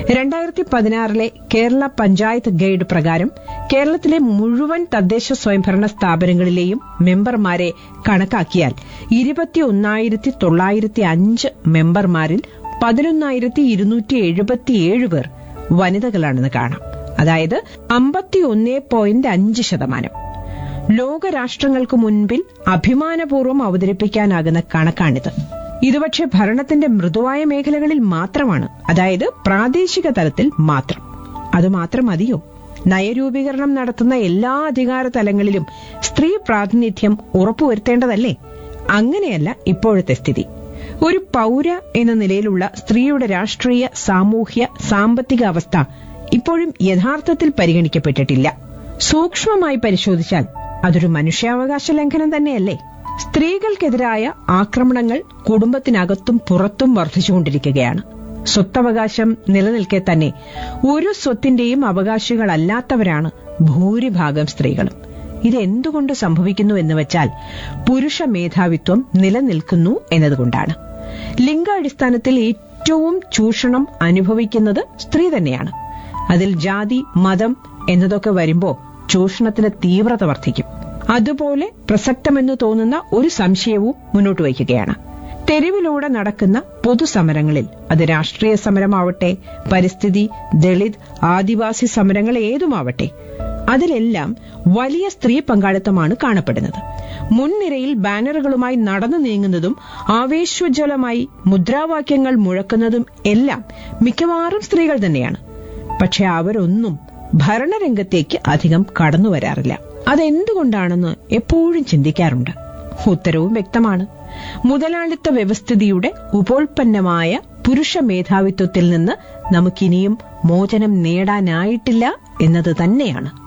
രണ്ടായിരത്തി പതിനാറിലെ കേരള പഞ്ചായത്ത് ഗൈഡ് പ്രകാരം കേരളത്തിലെ മുഴുവൻ തദ്ദേശ സ്വയംഭരണ സ്ഥാപനങ്ങളിലെയും മെമ്പർമാരെ കണക്കാക്കിയാൽ ഇരുപത്തിയൊന്നായിരത്തി തൊള്ളായിരത്തി അഞ്ച് മെമ്പർമാരിൽ പതിനൊന്നായിരത്തി ഇരുന്നൂറ്റി എഴുപത്തിയേഴ് പേർ വനിതകളാണെന്ന് കാണാം അതായത് അമ്പത്തിയൊന്ന് പോയിന്റ് അഞ്ച് ശതമാനം ലോകരാഷ്ട്രങ്ങൾക്ക് മുൻപിൽ അഭിമാനപൂർവ്വം അവതരിപ്പിക്കാനാകുന്ന കണക്കാണിത് ഇത് പക്ഷേ ഭരണത്തിന്റെ മൃദുവായ മേഖലകളിൽ മാത്രമാണ് അതായത് പ്രാദേശിക തലത്തിൽ മാത്രം അതുമാത്രം മതിയോ നയരൂപീകരണം നടത്തുന്ന എല്ലാ അധികാര തലങ്ങളിലും സ്ത്രീ പ്രാതിനിധ്യം ഉറപ്പുവരുത്തേണ്ടതല്ലേ അങ്ങനെയല്ല ഇപ്പോഴത്തെ സ്ഥിതി ഒരു പൗര എന്ന നിലയിലുള്ള സ്ത്രീയുടെ രാഷ്ട്രീയ സാമൂഹ്യ സാമ്പത്തിക അവസ്ഥ ഇപ്പോഴും യഥാർത്ഥത്തിൽ പരിഗണിക്കപ്പെട്ടിട്ടില്ല സൂക്ഷ്മമായി പരിശോധിച്ചാൽ അതൊരു മനുഷ്യാവകാശ ലംഘനം തന്നെയല്ലേ സ്ത്രീകൾക്കെതിരായ ആക്രമണങ്ങൾ കുടുംബത്തിനകത്തും പുറത്തും വർദ്ധിച്ചുകൊണ്ടിരിക്കുകയാണ് സ്വത്തവകാശം നിലനിൽക്കെ തന്നെ ഒരു സ്വത്തിന്റെയും അവകാശികളല്ലാത്തവരാണ് ഭൂരിഭാഗം സ്ത്രീകളും ഇതെന്തുകൊണ്ട് സംഭവിക്കുന്നു എന്ന് വെച്ചാൽ പുരുഷ മേധാവിത്വം നിലനിൽക്കുന്നു എന്നതുകൊണ്ടാണ് ലിംഗാടിസ്ഥാനത്തിൽ ഏറ്റവും ചൂഷണം അനുഭവിക്കുന്നത് സ്ത്രീ തന്നെയാണ് അതിൽ ജാതി മതം എന്നതൊക്കെ വരുമ്പോ ചൂഷണത്തിന് തീവ്രത വർദ്ധിക്കും അതുപോലെ പ്രസക്തമെന്ന് തോന്നുന്ന ഒരു സംശയവും മുന്നോട്ട് വയ്ക്കുകയാണ് തെരുവിലൂടെ നടക്കുന്ന പൊതുസമരങ്ങളിൽ അത് രാഷ്ട്രീയ സമരമാവട്ടെ പരിസ്ഥിതി ദളിത് ആദിവാസി സമരങ്ങൾ ഏതുമാവട്ടെ അതിലെല്ലാം വലിയ സ്ത്രീ പങ്കാളിത്തമാണ് കാണപ്പെടുന്നത് മുൻനിരയിൽ ബാനറുകളുമായി നടന്നു നീങ്ങുന്നതും ആവേശോജ്വലമായി മുദ്രാവാക്യങ്ങൾ മുഴക്കുന്നതും എല്ലാം മിക്കവാറും സ്ത്രീകൾ തന്നെയാണ് പക്ഷെ അവരൊന്നും ഭരണരംഗത്തേക്ക് അധികം കടന്നു വരാറില്ല അതെന്തുകൊണ്ടാണെന്ന് എപ്പോഴും ചിന്തിക്കാറുണ്ട് ഉത്തരവും വ്യക്തമാണ് മുതലാളിത്ത വ്യവസ്ഥിതിയുടെ ഉപോൽപ്പന്നമായ പുരുഷ മേധാവിത്വത്തിൽ നിന്ന് നമുക്കിനിയും മോചനം നേടാനായിട്ടില്ല എന്നത് തന്നെയാണ്